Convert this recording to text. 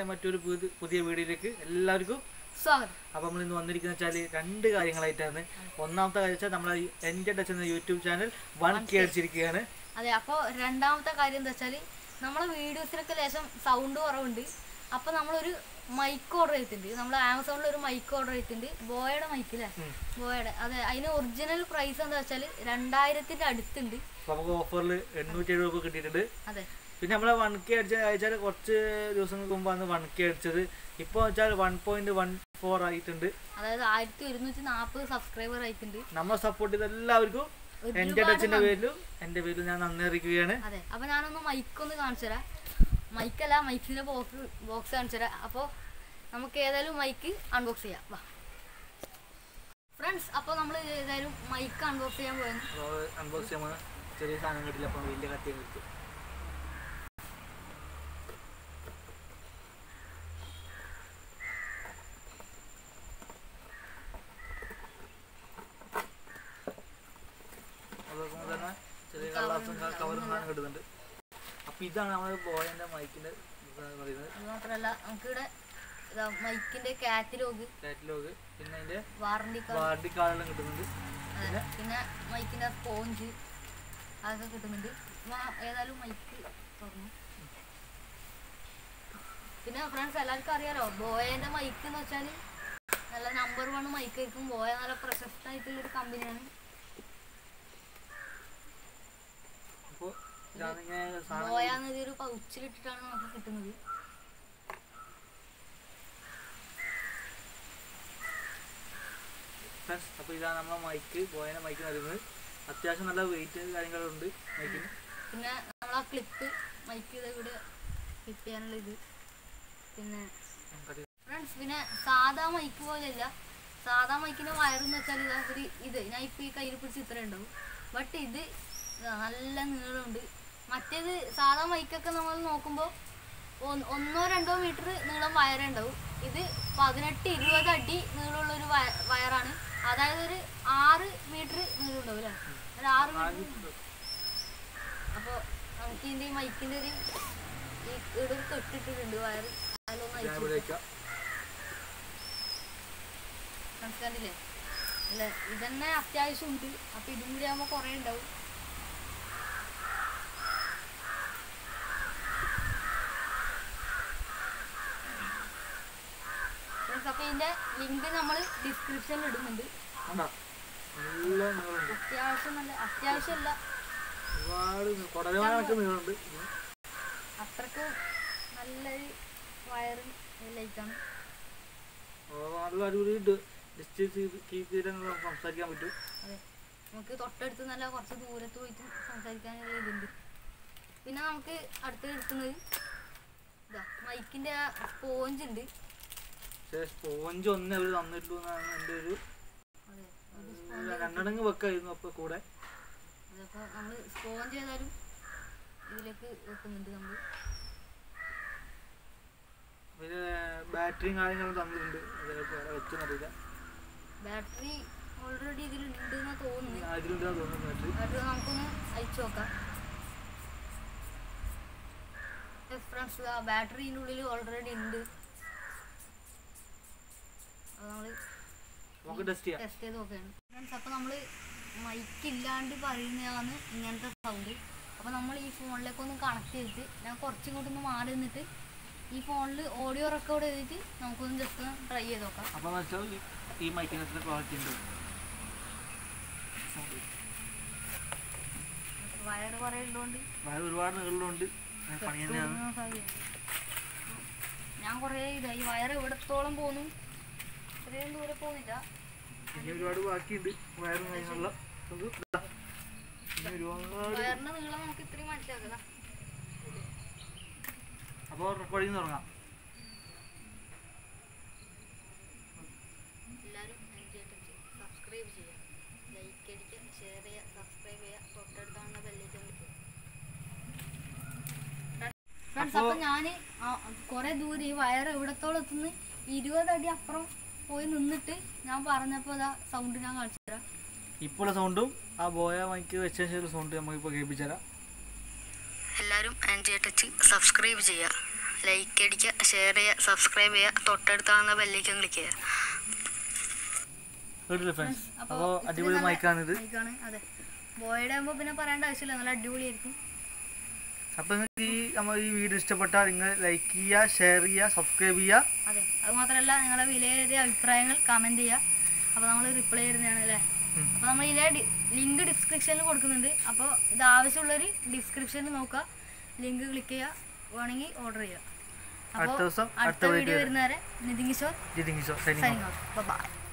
മറ്റൊരു പുതി- പുതിയ വീഡിയോയിലേക്ക് എല്ലാവർക്കും സ്വാഗതം അപ്പോൾ നമ്മൾ ഇന്ന് വന്നിരിക്കുന്ന വെച്ചാൽ രണ്ട് കാര്യങ്ങളായിട്ടാണ് ഒന്നാമത്തെ കാര്യം വെച്ചാൽ നമ്മളെ എൻ്റെ ടച്ച് എന്ന യൂട്യൂബ് ചാനൽ വൺ കെ അടിച്ചിരിക്കുകയാണ് അതെ അപ്പോൾ രണ്ടാമത്തെ കാര്യം എന്താ വെച്ചാൽ നമ്മളെ വീഡിയോസിലൊക്കെ ലേശം സൗണ്ട് കുറവുണ്ട് അപ്പോൾ നമ്മളൊരു മൈക്ക് ഓർഡർ ചെയ്തിട്ടുണ്ട് നമ്മൾ ആമസോണിൽ ഒരു മൈക്ക് ഓർഡർ ചെയ്തിട്ടുണ്ട് ബോയയുടെ മൈക്കില്ലേ ഉം. ബോയയുടെ അതെ അതിന് ഒറിജിനൽ പ്രൈസ് എന്താ വെച്ചാൽ രണ്ടായിരത്തിൻ്റെ അടുത്തുണ്ട് അപ്പോൾ നമുക്ക് ഓഫറിൽ എണ്ണൂറ്റി എഴുപത് രൂപ കിട്ടിയിട്ടുണ്ട് അതെ പിന്നെ നമ്മളെ വൺ കെ അടിച്ച അയച്ചാൽ കുറച്ച് ദിവസങ്ങൾക്ക് മുമ്പാണ് വൺ കെ അടിച്ചത് ഇപ്പോൾ വെച്ചാൽ വൺ പോയിന്റ് വൺ ഫോർ ആയിട്ടുണ്ട് അതായത് ആയിരത്തി ഒരുന്നൂറ്റി നാൽപ്പത് സബ്സ്ക്രൈബർ ആയിട്ടുണ്ട് നമ്മളെ സപ്പോർട്ട് ചെയ്ത എല്ലാവർക്കും എൻ്റെ ടച്ചിൻ്റെ പേരിലും എൻ്റെ പേരിലും ഞാൻ നന്ദി അറിയിക്കുകയാണ് അതെ അപ്പോൾ ഞാനൊന്ന് മൈക്കൊന്ന് കാണിച്ചു തരാം മൈക്കല്ല മൈക്കിൻ്റെ ബോക്സ് ബോക്സ് കാണിച്ചു തരാം അപ്പോൾ നമുക്ക് ഏതായാലും മൈക്ക് അൺബോക്സ് ചെയ്യാം വാ ഫ്രണ്ട്സ് അപ്പോൾ നമ്മൾ ഏതായാലും മൈക്ക് അൺബോക്സ് ചെയ്യാൻ പോയത് അപ്പോൾ അൺബോക്സ് ചെയ്യുമ്പോൾ ചെറിയ സാധനം കിട്ടില്ല അപ്പോൾ വലിയ കത്തി കിട്ടും അതോടൊപ്പം തന്നെ ചെറിയ കള്ളാസും കവറും സാധനം കിട്ടുന്നുണ്ട് അപ്പോൾ ഇതാണ് നമ്മൾ ബോയൻ്റെ മൈക്കിൻ്റെ പറയുന്നത് അത് മാത്രമല്ല നമുക്കിവിടെ ഇതാ മൈക്കിൻ്റെ കാറ്റലോഗ് കാറ്റലോഗ് പിന്നെ അതിൻ്റെ വാറണ്ടി കാർഡ് വാറണ്ടി കാർഡെല്ലാം കിട്ടുന്നുണ്ട് അതെ പിന്നെ മൈക്കിൻ്റെ സ്പോഞ്ച് അതൊക്കെ കിട്ടുന്നുണ്ട് അപ്പോൾ ഏതായാലും മൈക്ക് തുറന്നു പിന്നെ ഫ്രണ്ട്സ് എല്ലാവർക്കും അറിയാലോ ബോയേൻ്റെ മൈക്ക് എന്ന് വെച്ചാൽ നല്ല നമ്പർ വൺ മൈക്ക് ആയിരിക്കും ബോയ നല്ല പ്രശസ്തമായിട്ടുള്ളൊരു കമ്പനിയാണ് അപ്പോൾ ഇതാണിങ്ങനെ സാധനം ബോയ എന്നത് ഒരു പൗച്ചിലിട്ടിട്ടാണ് നമുക്ക് കിട്ടുന്നത് ഫ്രണ്ട്സ് അപ്പോൾ ഇതാണ് നമ്മളെ മൈക്ക് ബോയൻ്റെ മൈക്ക് പറയുന്നത് അത്യാവശ്യം നല്ല വെയിറ്റ് കാര്യങ്ങളുണ്ട് മൈക്കിന് പിന്നെ നമ്മൾ ആ ക്ലിപ്പ് മൈക്ക് ഇത് ഇവിടെ ക്ലിപ്പ് ചെയ്യാനുള്ള ഇത് പിന്നെ ഫ്രണ്ട്സ് പിന്നെ സാധാ മൈക്ക് പോലെയല്ല സാധാ മൈക്കിന്റെ വയറെന്ന് വെച്ചാൽ ഇതാ ഒരു ഇത് ഞാൻ ഇപ്പൊ ഈ കയ്യിൽ പിടിച്ച് ഇത്ര ഉണ്ടാവും ബട്ട് ഇത് ഇതാ നല്ല നീളമുണ്ട് മറ്റേത് സാധാ മൈക്കൊക്കെ നമ്മൾ നോക്കുമ്പോൾ ഒന്നോ രണ്ടോ മീറ്റർ നീളം വയറേ ഉണ്ടാവും ഇത് പതിനെട്ട് ഇരുപത് അടി നീളമുള്ള ഒരു വയറാണ് അതായത് ഒരു ആറ് മീറ്റർ നീളം ഉണ്ടാവും അല്ലേ ഒരു ആറ് മീറ്റർ അപ്പോൾ നമുക്ക് ഇതിന്റെ ഈ മൈക്കിന്റെ ഒരു ഈ ഇവിടെ ഒരു കെട്ടിട്ടിട്ടുണ്ട് വയറ് അതിലൊന്ന് ഞാൻ അയച്ചു ഇവിടെ വയ്ക്കാം മനസ്സിലാണ്ടില്ലേ അല്ല ഇതന്നെ അത്യാവശ്യം ഉണ്ട് അപ്പൊ ഇതും കൂടി ആകുമ്പോ കൊറേ ഉണ്ടാവും Friends, അപ്പൊ ഇതിന്റെ ലിങ്ക് നമ്മൾ ഡിസ്ക്രിപ്ഷനിൽ ഇടുന്നുണ്ട് കണ്ടോ നല്ല നീളമുണ്ട് അത്യാവശ്യം നല്ല അത്യാവശ്യമല്ല ഒരുപാട് കൊടലമാനൊക്കെ നീളമുണ്ട് ഇതിന്. അത്രക്ക് നല്ലൊരു വയറ് ലൈറ്റാണ് അപ്പോൾ നല്ല അടിപൊളി ഡിസ്റ്റൻസ് കീപ്പ് ചെയ്താൽ നമുക്ക് സംസാരിക്കാൻ പറ്റും അതെ നമുക്ക് തൊട്ടടുത്ത് നല്ല കുറച്ച് ദൂരത്ത് പോയിട്ട് സംസാരിക്കാനുള്ള ഇതുണ്ട് പിന്നെ നമുക്ക് അടുത്ത് എടുക്കുന്നത് ഇതാ മൈക്കിന്റെ സ്പോഞ്ച് ഉണ്ട് പക്ഷേ സ്പോഞ്ച് ഒന്നേ അവർ തന്നിട്ടുള്ളൂ എന്നാണ് എൻ്റെ ഒരു അതെ ഒരു ഉം, സ്പോഞ്ച് രണ്ടെണ്ണം വെക്കായിരുന്നു അപ്പോൾ കൂടെ അതപ്പോൾ നമ്മൾ സ്പോഞ്ച് ചെയ്താലും ഇതിലേക്ക് വെക്കുന്നുണ്ട് നമ്മൾ പിന്നെ ബാറ്ററിയും കാര്യങ്ങളും തന്നിട്ടുണ്ട് അതേപോലെ വെച്ചെന്നറിയില്ല ബാറ്ററി ഓൾറെഡി ഇതിലുണ്ട് എന്നാ തോന്നുന്നത് അതിലുണ്ടെന്ന് തോന്നുന്നു ബാറ്ററി ബാറ്ററി നമുക്കൊന്ന് അയച്ചു നോക്കാം ഫ്രണ്ട്സ് ആ ബാറ്ററി ഇതിൻ്റെ ഉള്ളിൽ ഓൾറെഡി ഉണ്ട് അത് നമ്മൾ നമുക്ക് ടെസ്റ്റ് ചെയ്യാം ടെസ്റ്റ് ചെയ്ത് നോക്കുകയാണ് ഫ്രണ്ട്സ് അപ്പോൾ നമ്മൾ മൈക്ക് ഇല്ലാണ്ട് പറയുന്നതാണ് ഇങ്ങനത്തെ സൗണ്ട് അപ്പോൾ നമ്മൾ ഈ ഫോണിലേക്ക് ഒന്ന് കണക്ട് ചെയ്തിട്ട് ഞാൻ കുറച്ചും കൂടി ഒന്ന് മാറി നിന്നിട്ട് ഈ ഫോണിൽ ഓഡിയോ റെക്കോർഡ് ചെയ്തിട്ട് നമുക്കൊന്ന് ജസ്റ്റ് ഒന്ന് ട്രൈ ചെയ്ത് നോക്കാം അപ്പോൾ എന്ന് വെച്ചാൽ ഈ- ഈ മൈക്കിന് എത്ര ക്വാളിറ്റി ഉണ്ട് വയറ് കുറേ ഉള്ളതുകൊണ്ട് വളരെ ഒരുപാട് നീളമുണ്ട് പണി തന്നെയാണ് തോന്നുന്ന സാധ്യതയുണ്ട്. ഞാൻ കുറേ ഇതായി വയറ് എവിടത്തോളം പോന്നു ഇത്രയും ദൂരെ പോകുന്നില്ല ഇനി ഒരുപാട് ബാക്കിയുണ്ട് വയറും കാര്യങ്ങളുള്ള നമുക്ക് ഇതാ. ഇനി ഒരുപാട് വയറിന്റെ നീളം നമുക്ക് ഇത്രയും മനസ്സിലാക്കാം അപ്പോൾ റെക്കോർഡിങ് തുടങ്ങാം എല്ലാവരും സബ്സ്ക്രൈബ് ചെയ്യുക ലൈക്ക് അടിക്കുക ഷെയർ ചെയ്യുക സബ്സ്ക്രൈബ് ചെയ്യുക തൊട്ടടുത്താണ് ബെല്ലേക്ക് ഫ്രണ്ട്സ് അപ്പോ- അപ്പൊ ഞാന് കുറെ ദൂരം ഈ വയർ എവിടത്തോളം എത്തുന്നു ഇരുപത് അടി അപ്പുറം പോയി നിന്നിട്ട് ഞാൻ പറഞ്ഞപ്പോ അതാ സൗണ്ട് ഞാൻ കാണിച്ചു തരാം ഇപ്പോഴുള്ള സൗണ്ടും ആ ബോയ മൈക്ക് വെച്ച ശേഷം സൗണ്ട് നമുക്കിപ്പോൾ കേൾപ്പിച്ചു തരാം എല്ലാവരും ആൻജിയെ ടച്ച് സബ്സ്ക്രൈബ് ചെയ്യുക ലൈക്ക് അടിക്കുക ഷെയർ ചെയ്യുക സബ്സ്ക്രൈബ് ചെയ്യുക തൊട്ടടുത്താകുന്ന ബെല്ലേക്കും ക്ലിക്ക് ചെയ്യുക കേട്ടില്ല ഫ്രണ്ട്സ് അപ്പൊ അപ്പോൾ ഇത്രയും അടിപൊളി നല്ല മൈക്കാണിത് മൈക്കാണ് അതെ ബോയുടെ ആകുമ്പോൾ പിന്നെ പറയേണ്ട ആവശ്യമില്ല നല്ല അടിപൊളിയായിരിക്കും അപ്പോൾ നിങ്ങൾക്ക് ഈ നമ്മൾ ഈ വീഡിയോ ഇഷ്ടപ്പെട്ടാൽ നിങ്ങൾ ലൈക്ക് ചെയ്യുക ഷെയർ ചെയ്യുക സബ്സ്ക്രൈബ് ചെയ്യുക അതെ അത് മാത്രമല്ല നിങ്ങളെ വിലയേറിയ അഭിപ്രായങ്ങൾ കമൻറ്റ് ചെയ്യുക അപ്പോൾ നമ്മൾ റിപ്ലൈ ചെയ്യുന്നതാണ് അല്ലേ ഉം. അപ്പോൾ നമ്മൾ ഇതിലെ ലിങ്ക് ഡിസ്ക്രിപ്ഷനിൽ കൊടുക്കുന്നുണ്ട് അപ്പോൾ ഇത് ആവശ്യമുള്ളവർ ഡിസ്ക്രിപ്ഷനിൽ നോക്കുക ലിങ്ക് ക്ലിക്ക് ചെയ്യുക വേണമെങ്കിൽ ഓർഡർ ചെയ്യുക അപ്പോൾ അടുത്ത ദിവസം അടുത്ത അടുത്ത വീഡിയോ വീഡിയോ വരുന്നവരെ നിതിൻ കിഷോർ ജിതിങ് show signing signing out by